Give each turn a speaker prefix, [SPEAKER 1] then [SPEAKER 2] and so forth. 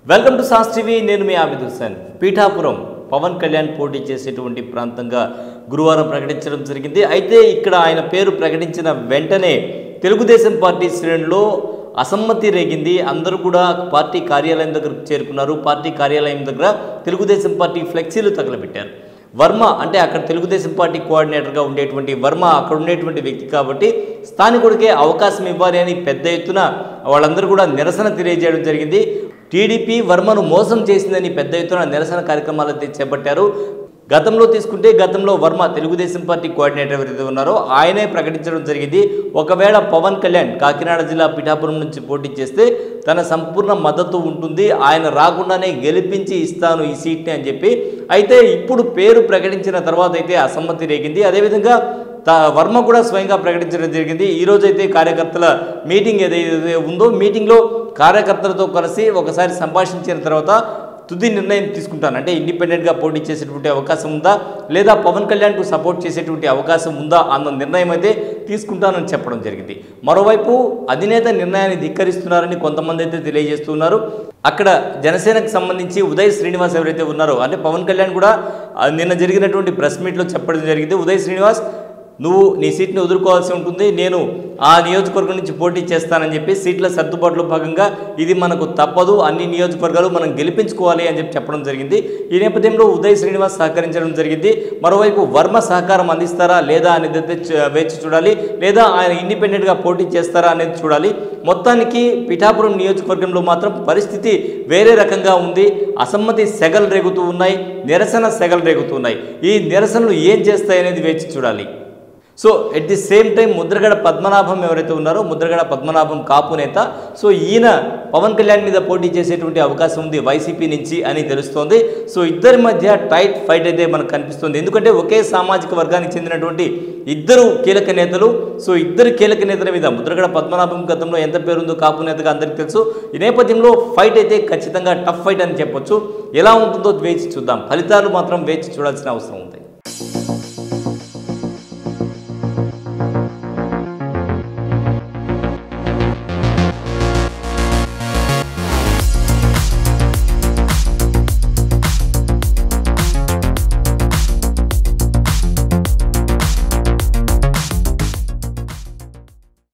[SPEAKER 1] welcome to sauce TV నేను మీ ఆబిద్ హుసేన్ పీఠాపురం పవన్ కళ్యాణ్ పోటీ చేసేటువంటి ప్రాంతంగా గురువారం ప్రకటించడం జరిగింది అయితే ఇక్కడ ఆయన పేరు ప్రకటించిన వెంటనే తెలుగుదేశం పార్టీ శ్రేణుల్లో అసమ్మతి రేగింది అందరూ కూడా పార్టీ కార్యాలయం దగ్గర చేరుకున్నారు పార్టీ కార్యాలయం దగ్గర తెలుగుదేశం పార్టీ ఫ్లెక్సీలు తగలబెట్టారు వర్మ అంటే అక్కడ తెలుగుదేశం పార్టీ కోఆర్డినేటర్గా ఉండేటువంటి వర్మ అక్కడ ఉండేటువంటి వ్యక్తి కాబట్టి స్థానికుడికే అవకాశం ఇవ్వాలి అని పెద్ద ఎత్తున వాళ్ళందరూ కూడా నిరసన తెలియజేయడం జరిగింది టీడీపీ వర్మను మోసం చేసిందని పెద్ద ఎత్తున నిరసన కార్యక్రమాలు అయితే చేపట్టారు గతంలో తీసుకుంటే గతంలో వర్మ తెలుగుదేశం పార్టీ కోఆర్డినేటర్ ఎవరైతే ఉన్నారో ఆయనే ప్రకటించడం జరిగింది ఒకవేళ పవన్ కళ్యాణ్ కాకినాడ జిల్లా పిఠాపురం నుంచి పోటీ చేస్తే తన సంపూర్ణ మద్దతు ఉంటుంది ఆయన రాకుండానే గెలిపించి ఇస్తాను ఈ సీట్ని అని చెప్పి అయితే ఇప్పుడు పేరు ప్రకటించిన తర్వాత అయితే అసమ్మతి రేగింది అదేవిధంగా త వర్మ కూడా స్వయంగా ప్రకటించడం జరిగింది ఈ రోజు అయితే కార్యకర్తల మీటింగ్ ఏదైతే ఉందో మీటింగ్లో కార్యకర్తలతో కలిసి ఒకసారి సంభాషించిన తర్వాత తుది నిర్ణయం తీసుకుంటాను అంటే ఇండిపెండెంట్గా పోటీ చేసేటువంటి అవకాశం ఉందా లేదా పవన్ కళ్యాణ్కు సపోర్ట్ చేసేటువంటి అవకాశం ఉందా అన్న నిర్ణయం అయితే తీసుకుంటానని చెప్పడం జరిగింది మరోవైపు అధినేత నిర్ణయాన్ని ధిక్కరిస్తున్నారని కొంతమంది అయితే తెలియజేస్తున్నారు అక్కడ జనసేనకు సంబంధించి ఉదయ్ శ్రీనివాస్ ఎవరైతే ఉన్నారో అంటే పవన్ కళ్యాణ్ కూడా ఆ, నిన్న జరిగినటువంటి ప్రెస్ మీట్లో చెప్పడం జరిగింది ఉదయ్ శ్రీనివాస్ నువ్వు నీ సీట్ని వదులుకోవాల్సి ఉంటుంది నేను ఆ నియోజకవర్గం నుంచి పోటీ చేస్తానని చెప్పి సీట్ల సర్దుబాటులో భాగంగా ఇది మనకు తప్పదు అన్ని నియోజకవర్గాలు మనం గెలిపించుకోవాలి అని చెప్పి చెప్పడం జరిగింది ఈ నేపథ్యంలో ఉదయ్ శ్రీనివాస్ సహకరించడం జరిగింది మరోవైపు వర్మ సహకారం అందిస్తారా లేదా అనేది అయితే చ- వేచి చూడాలి లేదా ఆయన ఇండిపెండెంట్గా పోటీ చేస్తారా అనేది చూడాలి మొత్తానికి పిఠాపురం నియోజకవర్గంలో మాత్రం పరిస్థితి వేరే రకంగా ఉంది అసమ్మతి సెగలు రేగుతూ ఉన్నాయి నిరసన సెగలు రేగుతూ ఉన్నాయి ఈ నిరసనలు ఏం చేస్తాయనేది వేచి చూడాలి so at the same time Mudragada Padmanabham ఎవరైతే ఉన్నారో ముద్రగడ పద్మనాభం కాపు నేత సో ఈయన పవన్ కళ్యాణ్ మీద పోటీ చేసేటువంటి అవకాశం ఉంది వైసీపీ నుంచి అని తెలుస్తోంది సో ఇద్దరి మధ్య టైట్ ఫైట్ అయితే మనకు కనిపిస్తుంది ఎందుకంటే ఒకే సామాజిక వర్గానికి చెందినటువంటి ఇద్దరు కీలక నేతలు సో ఇద్దరు కీలక నేతల మీద ముద్రగడ పద్మనాభం గతంలో ఎంత పేరుందో కాపు నేతగా అందరికీ తెలుసు ఈ నేపథ్యంలో ఫైట్ అయితే ఖచ్చితంగా టఫ్ ఫైట్ అని చెప్పొచ్చు ఎలా ఉంటుందో వేచి చూద్దాం ఫలితాలు మాత్రం వేచి చూడాల్సిన అవసరం ఉంది